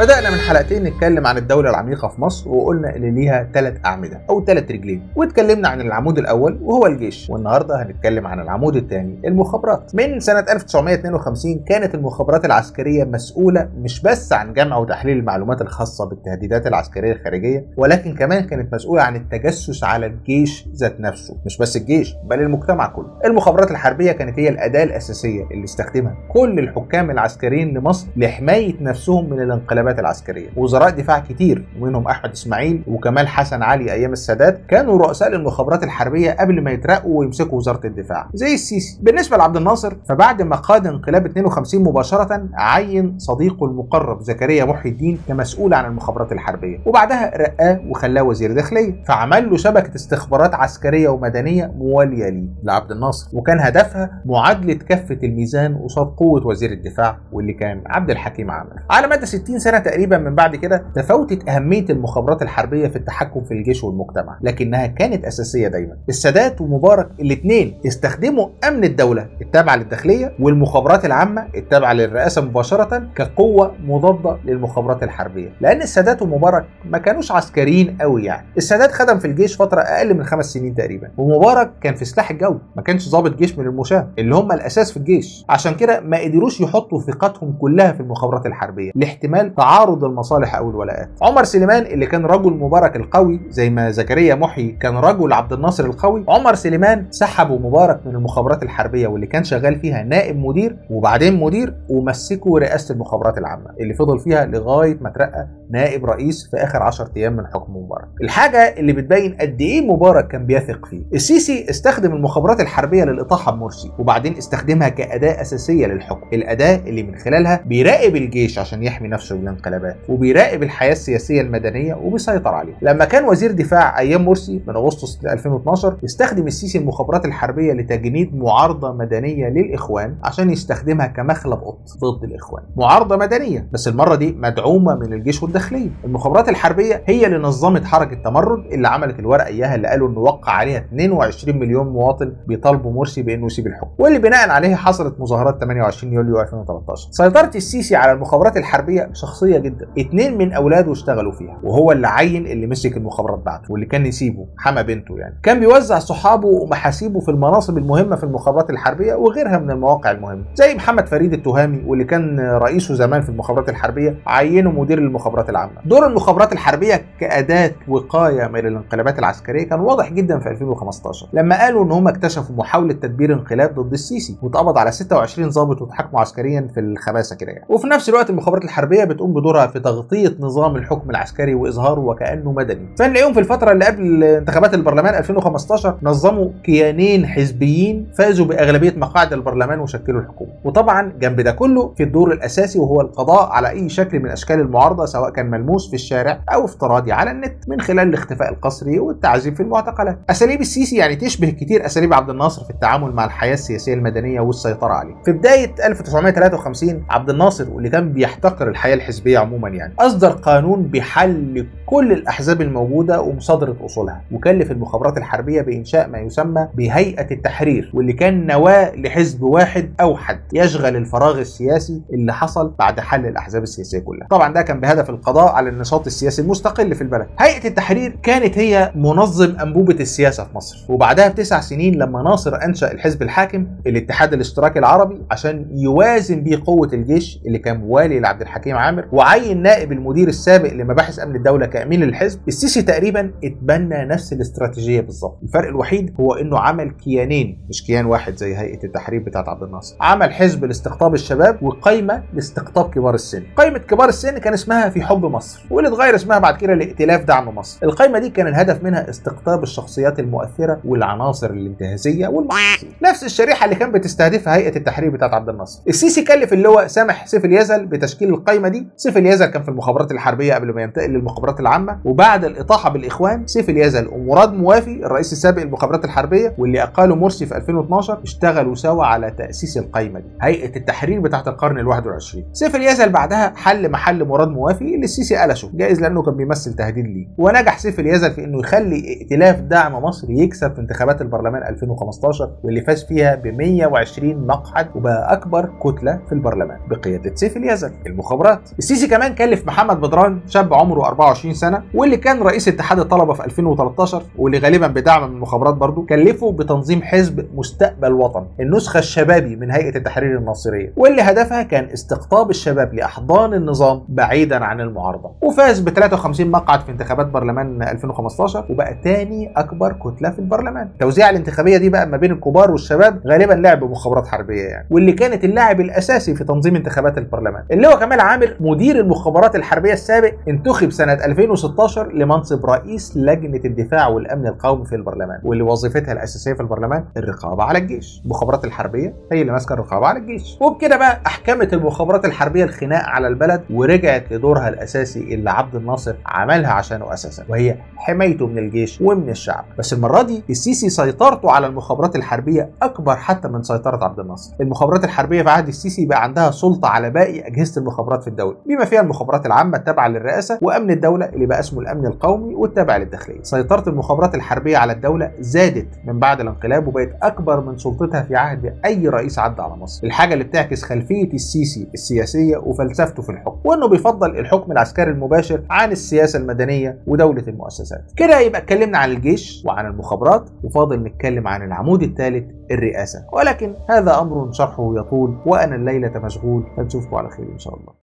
بدأنا من حلقتين نتكلم عن الدولة العميقة في مصر وقلنا إن ليها ثلاث أعمدة أو ثلاث رجلين واتكلمنا عن العمود الأول وهو الجيش والنهاردة هنتكلم عن العمود الثاني المخابرات من سنة 1952 كانت المخابرات العسكرية مسؤولة مش بس عن جمع وتحليل المعلومات الخاصة بالتهديدات العسكرية الخارجية ولكن كمان كانت مسؤولة عن التجسس على الجيش ذات نفسه مش بس الجيش بل المجتمع كله المخابرات الحربية كانت هي الأداة الأساسية اللي استخدمها كل الحكام العسكريين لمصر لحماية نفسهم من الانقلابات العسكرية وزراء دفاع كتير ومنهم أحمد إسماعيل وكمال حسن علي أيام السادات كانوا رؤساء للمخابرات الحربية قبل ما يترقوا ويمسكوا وزارة الدفاع زي السيسي بالنسبة لعبد الناصر فبعد ما قاد انقلاب 52 مباشرة عين صديقه المقرب زكريا محي الدين كمسؤول عن المخابرات الحربية وبعدها رقاه وخلاه وزير داخلية فعمل له شبكة استخبارات عسكرية ومدنية موالية ليه لعبد الناصر وكان هدفها معادلة كفة الميزان قصاد قوة وزير الدفاع واللي كان عبد الحكيم عامر على مدى 60 سنة تقريبا من بعد كده تفاوتت أهمية المخابرات الحربية في التحكم في الجيش والمجتمع لكنها كانت أساسية دايما السادات ومبارك الاثنين استخدموا أمن الدولة التابعة للداخلية والمخابرات العامة التابعة للرئاسة مباشرة كقوة مضادة للمخابرات الحربية لأن السادات ومبارك ما كانوش عسكريين قوي يعني السادات خدم في الجيش فترة أقل من خمس سنين تقريبا ومبارك كان في سلاح الجو ما كانش ضابط جيش من المشاة اللي هم الأساس في الجيش عشان كده ما قدروش يحطوا ثقتهم كلها في المخابرات الحربية لاحتمال تعارض المصالح أو الولاءات عمر سليمان اللي كان رجل مبارك القوي زي ما زكريا محي كان رجل عبد الناصر القوي عمر سليمان سحبوا مبارك من المخابرات الحربية واللي كان شغال فيها نائب مدير وبعدين مدير ومسكوا رئاسة المخابرات العامة اللي فضل فيها لغاية ما ترقى نائب رئيس في آخر 10 أيام من حكم مبارك الحاجة اللي بتبين قد إيه مبارك كان بيثق فيه السيسي استخدم المخابرات الحربية للإطاحة بمرسي وبعدين استخدمها كأداة أساسية للحكم الأداة اللي من خلالها بيراقب الجيش عشان يحمي نفسه من الانقلابات وبيراقب الحياة السياسية المدنية وبيسيطر عليها لما كان وزير دفاع أيام مرسي من أغسطس 2012 استخدم السيسي المخابرات الحربية لتجنيد معارضة مدنية للإخوان عشان يستخدمها كمخلب قط ضد الإخوان معارضة مدنية بس المرة دي مدعومة من الجيش والداخلية المخابرات الحربية هي اللي نظمت حركة تمرد اللي عملت الورقة إياها اللي قالوا إنه وقع عليها 22 مليون مواطن بيطالبوا مرسي بإنه يسيب الحكم واللي بناء عليها حصلت مظاهرات 28 يوليو 2013 سيطرة السيسي على المخابرات الحربية شخصية جدا اتنين من أولاده اشتغلوا فيها وهو اللي عين اللي مسك المخابرات بعده واللي كان يسيبه حما بنته يعني كان بيوزع صحابه ومحاسيبه في المناصب المهمة في المخابرات الحربية وغيرها من المواقع المهمة زي محمد فريد التهامي واللي كان رئيسه زمان في المخابرات الحربية عينه مدير المخابرات العامة دور المخابرات الحربية كأداة وقاية من الانقلابات العسكرية كان واضح جدا في 2015 لما قالوا ان هم اكتشفوا محاولة تدبير انقلاب ضد السيسي واتقبض على 26 ضابط واتحاكموا عسكريا في الخباثة كده يعني وفي نفس الوقت المخابرات الحربية بتقوم بدورها في تغطية نظام الحكم العسكري وإظهاره وكأنه مدني فنلاقيهم في الفترة اللي قبل انتخابات البرلمان 2015 نظموا كيانين حزبيين فازوا بأغلبية مقاعد البرلمان وشكلوا الحكومة وطبعا جنب ده كله في الدور الأساسي وهو القضاء على أي شكل من أشكال المعارضة سواء كان ملموس في الشارع أو افتراضي على النت من خلال الاختفاء القسري والتعذيب في المعتقلات أساليب السيسي يعني تشبه كتير أساليب عبد الناصر في التعامل مع الحياة السياسية المدنية والسيطرة عليه في بداية 1953 عبد الناصر واللي كان بيحتقر الحياة الحزبية عموما يعني أصدر قانون بحل كل الأحزاب الموجودة ومصادرة أصولها وكلف المخابرات الحربية بإنشاء ما يسمى بهيئة التحرير واللي كان نواة لحزب واحد أوحد يشغل الفراغ السياسي اللي حصل بعد حل الأحزاب السياسية كلها طبعا ده كان بهدف القضاء على النشاط السياسي المستقل في البلد هيئة التحرير كانت هي منظم أنبوبة السياسة في مصر وبعدها بتسع سنين لما ناصر أنشأ الحزب الحاكم الاتحاد الاشتراكي العربي عشان يوازن بيه قوة الجيش اللي كان موالي لعبد الحكيم عامر وعين نائب المدير السابق لمباحث أمن الدولة كأمين للحزب السيسي تقريبا اتبنى نفس الاستراتيجية بالظبط الفرق الوحيد هو انه عمل كيانين مش كيان واحد زي هيئة التحرير بتاعت عبد الناصر عمل حزب لاستقطاب الشباب وقايمة لاستقطاب كبار السن قايمة كبار السن كان اسمها في حب مصر واللي اتغير اسمها بعد كده لائتلاف دعم مصر القايمة دي كان الهدف منها استقطاب الشخصيات المؤثرة والعناصر الانتهازية والمعارضين نفس الشريحة اللي كان بتستهدفها هيئة التحرير بتاعت عبد الناصر السيسي كلف اللواء سامح سيف اليزل بتشكيل القايمة دي سيف اليزل كان في المخابرات الحربية قبل ما ينتقل للمخابرات العامة وبعد الإطاحة بالإخوان سيف اليزل ومراد موافي الرئيس السابق للمخابرات الحربية واللي أقاله مرسي في 2012 اشتغلوا سوا على تأسيس القايمة دي هيئة التحرير بتاعت القرن ال 21 سيف اليزل بعدها حل محل مراد موافي اللي السيسي قلشه جائز لأنه كان بيمثل تهديد ليه ونجح سيف اليزل في إنه يخلي ائتلاف دعم مصر يكسب في انتخابات البرلمان 2015 واللي فاز فيها ب 120 مقعد وبقى أكبر كتلة في البرلمان بقيادة سيف اليزل المخابرات السيسي كمان كلف محمد بدران شاب عمره 24 سنه واللي كان رئيس اتحاد الطلبه في 2013 واللي غالبا بدعم من المخابرات برضه كلفه بتنظيم حزب مستقبل وطن النسخه الشبابي من هيئه التحرير الناصريه واللي هدفها كان استقطاب الشباب لاحضان النظام بعيدا عن المعارضه وفاز ب 53 مقعد في انتخابات برلمان 2015 وبقى تاني اكبر كتله في البرلمان التوزيع الانتخابيه دي بقى ما بين الكبار والشباب غالبا لعب مخابرات حربيه يعني واللي كانت اللاعب الاساسي في تنظيم انتخابات البرلمان اللي هو كمال عامر مدير المخابرات الحربيه السابق انتخب سنه 2016 لمنصب رئيس لجنه الدفاع والامن القومي في البرلمان واللي وظيفتها الاساسيه في البرلمان الرقابه على الجيش المخابرات الحربيه هي اللي ماسكه الرقابه على الجيش وبكده بقى احكمت المخابرات الحربيه الخناق على البلد ورجعت لدورها الاساسي اللي عبد الناصر عملها عشانه اساسا وهي حمايته من الجيش ومن الشعب بس المره دي السيسي سيطرته على المخابرات الحربيه اكبر حتى من سيطره عبد الناصر المخابرات الحربيه في عهد السيسي بقى عندها سلطه على باقي اجهزه المخابرات في الدوله بما فيها المخابرات العامه التابعه للرئاسه وامن الدوله اللي بقى اسمه الامن القومي والتابع للداخليه سيطره المخابرات الحربيه على الدوله زادت من بعد الانقلاب وبقت اكبر من سلطتها في عهد اي رئيس عدى على مصر الحاجه اللي بتعكس خلفيه السيسي السياسيه وفلسفته في الحكم وانه بيفضل الحكم العسكري المباشر عن السياسه المدنيه ودوله المؤسسات كده يبقى اتكلمنا عن الجيش وعن المخابرات وفاضل نتكلم عن العمود الثالث الرئاسه ولكن هذا امر شرحه يطول وانا الليله مشغول فنشوفكم على خير ان شاء الله